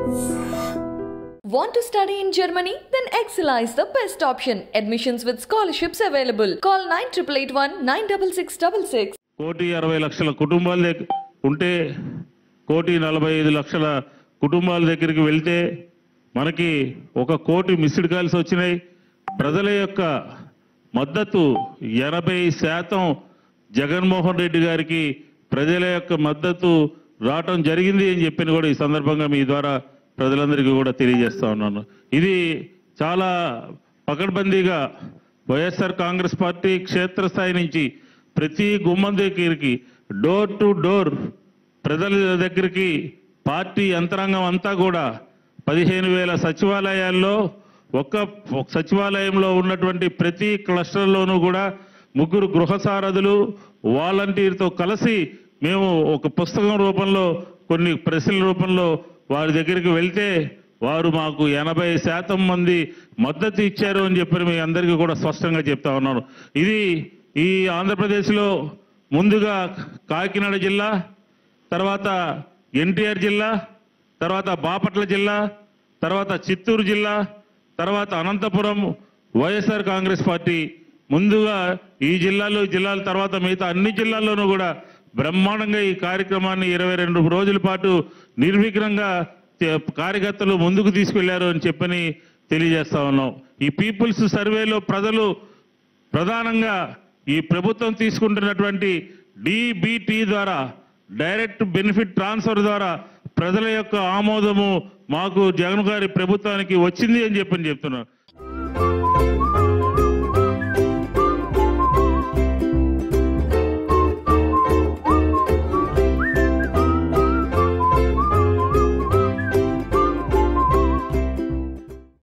Want to study in Germany? Then Excella is the best option. Admissions with scholarships available. Call 9881 96666. కోటి అరవై లక్షల కుటుంబాల దగ్గర ఉంటే కోటి నలభై ఐదు లక్షల కుటుంబాల దగ్గరికి వెళ్తే మనకి ఒక కోటి మిస్డ్ కాల్స్ వచ్చినాయి ప్రజల యొక్క మద్దతు ఎనభై శాతం జగన్మోహన్ రెడ్డి గారికి ప్రజల యొక్క మద్దతు రావటం జరిగింది అని చెప్పిన కూడా ఈ సందర్భంగా మీ ద్వారా ప్రజలందరికీ కూడా తెలియజేస్తా ఉన్నాను ఇది చాలా పకడ్బందీగా వైఎస్ఆర్ కాంగ్రెస్ పార్టీ క్షేత్రస్థాయి నుంచి ప్రతి గుమ్మం దగ్గరికి డోర్ టు డోర్ ప్రజల దగ్గరికి పార్టీ యంత్రాంగం అంతా కూడా పదిహేను వేల సచివాలయాల్లో ఒక్క ఒక సచివాలయంలో ఉన్నటువంటి ప్రతి క్లస్టర్లోనూ కూడా ముగ్గురు గృహ సారథులు వాలంటీర్తో కలిసి మేము ఒక పుస్తకం రూపంలో కొన్ని ప్రశ్నల రూపంలో వారి దగ్గరికి వెళ్తే వారు మాకు ఎనభై శాతం మంది మద్దతు ఇచ్చారు అని చెప్పి మీ అందరికీ కూడా స్పష్టంగా చెప్తా ఉన్నాను ఇది ఈ ఆంధ్రప్రదేశ్లో ముందుగా కాకినాడ జిల్లా తర్వాత ఎన్టీఆర్ జిల్లా తర్వాత బాపట్ల జిల్లా తర్వాత చిత్తూరు జిల్లా తర్వాత అనంతపురం వైఎస్ఆర్ కాంగ్రెస్ పార్టీ ముందుగా ఈ జిల్లాలో ఈ జిల్లాల తర్వాత మిగతా అన్ని జిల్లాల్లోనూ కూడా బ్రహ్మాండంగా ఈ కార్యక్రమాన్ని ఇరవై రెండు రోజుల పాటు నిర్విఘ్నంగా తే- కార్యకర్తలు ముందుకు తీసుకెళ్లారు అని చెప్పని తెలియజేస్తా ఉన్నాం ఈ పీపుల్స్ సర్వేలో ప్రజలు ప్రధానంగా ఈ ప్రభుత్వం తీసుకుంటున్నటువంటి డిబిటి ద్వారా డైరెక్ట్ బెనిఫిట్ ట్రాన్స్ఫర్ ద్వారా ప్రజల యొక్క ఆమోదము మాకు జగన్ గారి ప్రభుత్వానికి వచ్చింది అని చెప్పని చెప్తున్నారు